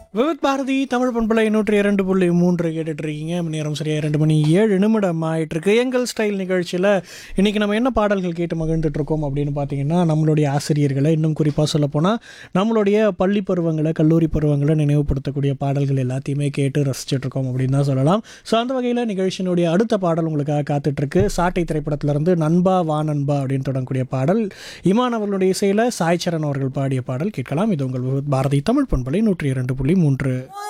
விவித் பாரதி தமிழ் பண்பலை நூற்றி இரண்டு புள்ளி மூன்று கேட்டுட்டு இருக்கீங்க நேரம் சரியா இரண்டு மணி ஏழு நிமிடம் ஆயிட்டு இருக்கு எங்கள் ஸ்டைல் நிகழ்ச்சியில் இன்னைக்கு நம்ம என்ன பாடல்கள் கேட்டு மகிழ்ந்துட்டு இருக்கோம் அப்படின்னு பார்த்தீங்கன்னா நம்மளுடைய ஆசிரியர்களை இன்னும் குறிப்பாக சொல்ல போனால் நம்மளுடைய பள்ளி பருவங்களை கல்லூரி பருவங்களை நினைவுபடுத்தக்கூடிய பாடல்கள் எல்லாத்தையுமே கேட்டு ரசிச்சுட்டு இருக்கோம் அப்படின்னு தான் சொல்லலாம் ஸோ அந்த வகையில் நிகழ்ச்சியினுடைய அடுத்த பாடல் உங்களுக்காக காத்துட்டு இருக்கு சாட்டை திரைப்படத்திலிருந்து நண்பா வா நண்பா அப்படின்னு தொடங்கக்கூடிய பாடல் இமான் அவர்களுடைய இசையில் சாய்ச்சரன் அவர்கள் பாடிய பாடல் கேட்கலாம் இது உங்கள் விவித் பாரதி தமிழ் பண்பலை நூற்றி இரண்டு புள்ளி மூன்று